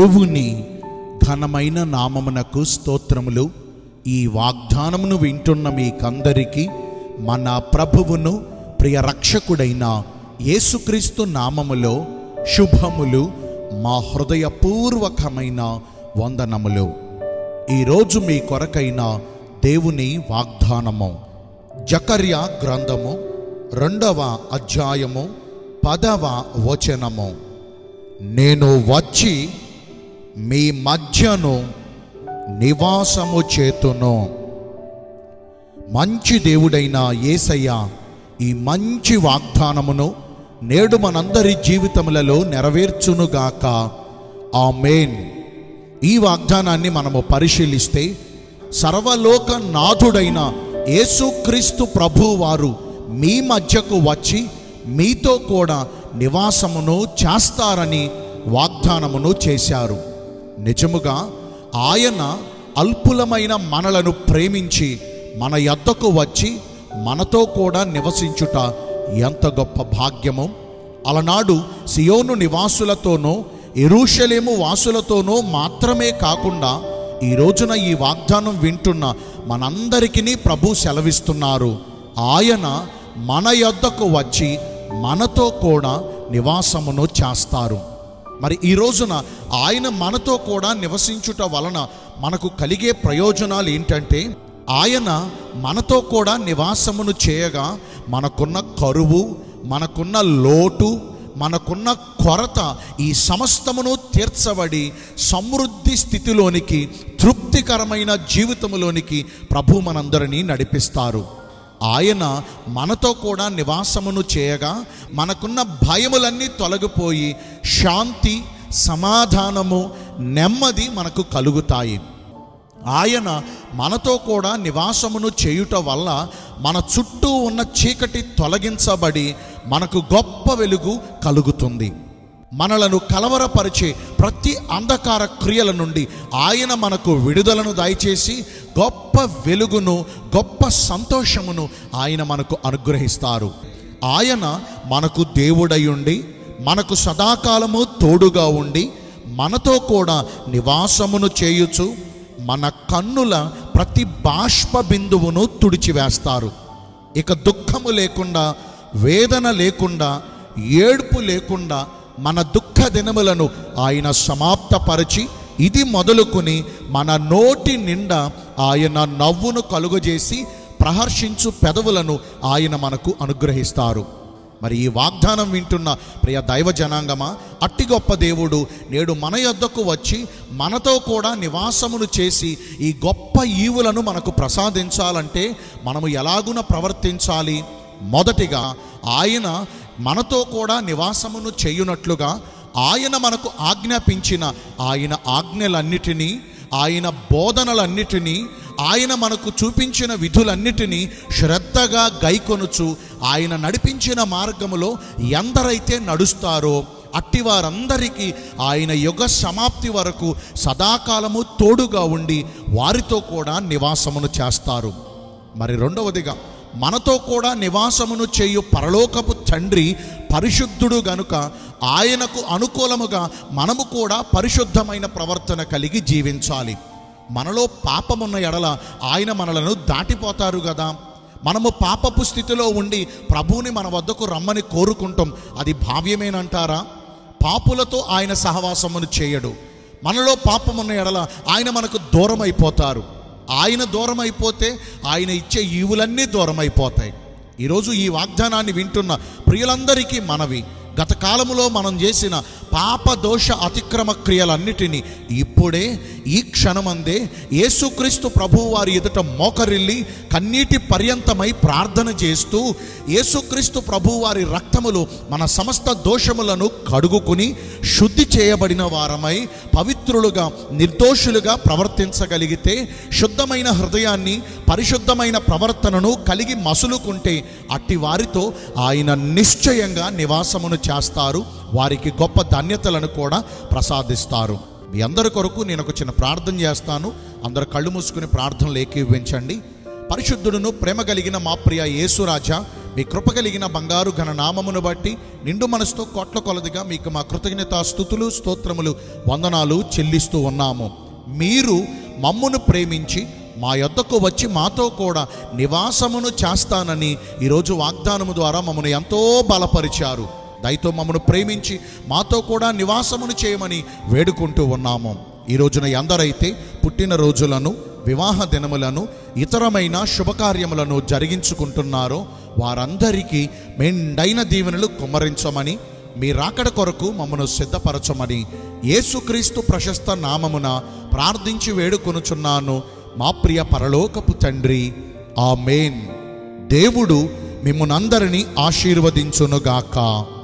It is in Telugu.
దేవుని ఘనమైన నామమునకు స్తోత్రములు ఈ వాగ్దానమును వింటున్న మీకందరికీ మన ప్రభువును ప్రియ రక్షకుడైన యేసుక్రీస్తు నామములో శుభములు మా హృదయపూర్వకమైన వందనములు ఈరోజు మీ కొరకైన దేవుని వాగ్దానము జకర్య గ్రంథము రెండవ అధ్యాయము పదవ వచనము నేను వచ్చి మీ మధ్యను నివాసము చేతును మంచి దేవుడైన యేసయ్య ఈ మంచి వాగ్దానమును నేడు మనందరి జీవితములలో నెరవేర్చునుగాక ఆమేన్ ఈ వాగ్దానాన్ని మనము పరిశీలిస్తే సర్వలోక నాథుడైన యేసుక్రీస్తు ప్రభు వారు మీ మధ్యకు వచ్చి మీతో కూడా నివాసమును చేస్తారని వాగ్దానమును చేశారు నిజముగా ఆయన అల్పులమైన మనలను ప్రేమించి మన యొద్దకు వచ్చి మనతో కూడా నివసించుట ఎంత గొప్ప భాగ్యము అలనాడు సియోను నివాసులతోనూ ఎరూషలేము వాసులతోనూ మాత్రమే కాకుండా ఈ రోజున ఈ వాగ్దానం వింటున్న మనందరికీ ప్రభు సెలవిస్తున్నారు ఆయన మన యొద్దకు వచ్చి మనతో కూడా నివాసమును చేస్తారు మరి ఈ రోజున ఆయన మనతో కూడా నివసించుట వలన మనకు కలిగే ప్రయోజనాలు ఏంటంటే ఆయన మనతో కూడా నివాసమును చేయగా మనకున్న కరువు మనకున్న లోటు మనకున్న కొరత ఈ సమస్తమును తీర్చబడి సమృద్ధి స్థితిలోనికి తృప్తికరమైన జీవితములోనికి ప్రభు మనందరినీ నడిపిస్తారు ఆయన మనతో కూడా నివాసమును చేయగా మనకున్న భయములన్నీ తొలగిపోయి శాంతి సమాధానము నెమ్మది మనకు కలుగుతాయి ఆయన మనతో కూడా నివాసమును చేయుట వల్ల మన చుట్టూ ఉన్న చీకటి తొలగించబడి మనకు గొప్ప వెలుగు కలుగుతుంది మనలను కలవరపరిచే ప్రతి అంధకార క్రియల నుండి ఆయన మనకు విడుదలను దయచేసి గొప్ప వెలుగును గొప్ప సంతోషమును ఆయన మనకు అనుగ్రహిస్తారు ఆయన మనకు దేవుడై ఉండి మనకు సదాకాలము తోడుగా ఉండి మనతో కూడా నివాసమును చేయుచు మన కన్నుల ప్రతి బాష్ప బిందువును తుడిచివేస్తారు ఇక దుఃఖము లేకుండా వేదన లేకుండా ఏడుపు లేకుండా మన దుఃఖ దినములను ఆయన సమాప్తపరిచి ఇది మొదలుకొని మన నోటి నిండా ఆయన నవ్వును కలుగజేసి ప్రహర్షించు పెదవులను ఆయన మనకు అనుగ్రహిస్తారు మరి ఈ వాగ్దానం వింటున్న ప్రియ దైవ జనాంగమా అట్టి గొప్ప దేవుడు నేడు మన యొద్దకు వచ్చి మనతో కూడా నివాసమును చేసి ఈ గొప్ప ఈవులను మనకు ప్రసాదించాలంటే మనము ఎలాగున ప్రవర్తించాలి మొదటిగా ఆయన మనతో కూడా నివాసమును చేయునట్లుగా ఆయన మనకు ఆజ్ఞాపించిన ఆయన ఆజ్ఞలన్నిటినీ ఆయన బోధనలన్నిటినీ ఆయన మనకు చూపించిన విధులన్నిటినీ శ్రద్ధగా గైకొనుచు ఆయన నడిపించిన మార్గములో ఎందరైతే నడుస్తారో అట్టి వారందరికీ ఆయన యుగ సమాప్తి వరకు సదాకాలము తోడుగా ఉండి వారితో కూడా నివాసమును చేస్తారు మరి రెండవదిగా మనతో కూడా నివాసమును చేయు పరలోకపు తండ్రి పరిశుద్ధుడు గనుక ఆయనకు అనుకూలముగా మనము కూడా పరిశుద్ధమైన ప్రవర్తన కలిగి జీవించాలి మనలో పాపమున్న ఎడల ఆయన మనలను దాటిపోతారు కదా మనము పాపపు స్థితిలో ఉండి ప్రభువుని మన వద్దకు రమ్మని కోరుకుంటాం అది భావ్యమేనంటారా పాపులతో ఆయన సహవాసమును చేయడు మనలో పాపమున్న ఎడల ఆయన మనకు దూరం అయిపోతారు ఆయన దూరం అయిపోతే ఆయన ఇచ్చే ఈవులన్నీ దూరం అయిపోతాయి ఈరోజు ఈ వాగ్దానాన్ని వింటున్న ప్రియులందరికీ మనవి గత కాలములో మనం చేసిన పాప దోష అతిక్రమ క్రియలన్నిటినీ ఇప్పుడే ఈ క్షణమందే యేసుక్రీస్తు ప్రభువు వారి ఎదుట మోకరిల్లి కన్నీటి పర్యంతమై ప్రార్థన చేస్తూ యేసుక్రీస్తు ప్రభువు వారి రక్తములు మన సమస్త దోషములను కడుగుకుని శుద్ధి చేయబడిన వారమై పవిత్రులుగా నిర్దోషులుగా ప్రవర్తించగలిగితే శుద్ధమైన హృదయాన్ని పరిశుద్ధమైన ప్రవర్తనను కలిగి మసులుకుంటే అట్టి వారితో ఆయన నిశ్చయంగా నివాసమును చేస్తారు వారికి గొప్ప ధన్యతలను కూడా ప్రసాదిస్తారు మీ అందరి కొరకు నేను ఒక చిన్న ప్రార్థన చేస్తాను అందరు కళ్ళు మూసుకుని ప్రార్థనలు ఏకీవించండి పరిశుద్ధుడును ప్రేమ కలిగిన మా ప్రియ యేసురాజా మీ కృప కలిగిన బంగారు ఘన నామమును బట్టి నిండు మనసుతో కోట్ల కొలదిగా మీకు మా కృతజ్ఞత స్థుతులు స్తోత్రములు వందనాలు చెల్లిస్తూ ఉన్నాము మీరు మమ్మును ప్రేమించి మా యొద్దకు వచ్చి మాతో కూడా నివాసమును చేస్తానని ఈరోజు వాగ్దానము ద్వారా మమ్మల్ని ఎంతో బలపరిచారు దయతో మమ్మను ప్రేమించి మాతో కూడా నివాసమును చేయమని వేడుకుంటూ ఉన్నాము ఈ రోజున ఎందరైతే పుట్టిన రోజులను వివాహ దినములను ఇతరమైన శుభకార్యములను జరిగించుకుంటున్నారో వారందరికీ మెండైన దీవెనలు కుమ్మరించమని మీ రాకడ కొరకు మమ్మను సిద్ధపరచమని యేసుక్రీస్తు ప్రశస్త నామమున ప్రార్థించి వేడుకొనుచున్నాను మా ప్రియ పరలోకపు తండ్రి ఆమేన్ దేవుడు మిమ్మునందరినీ ఆశీర్వదించునుగాక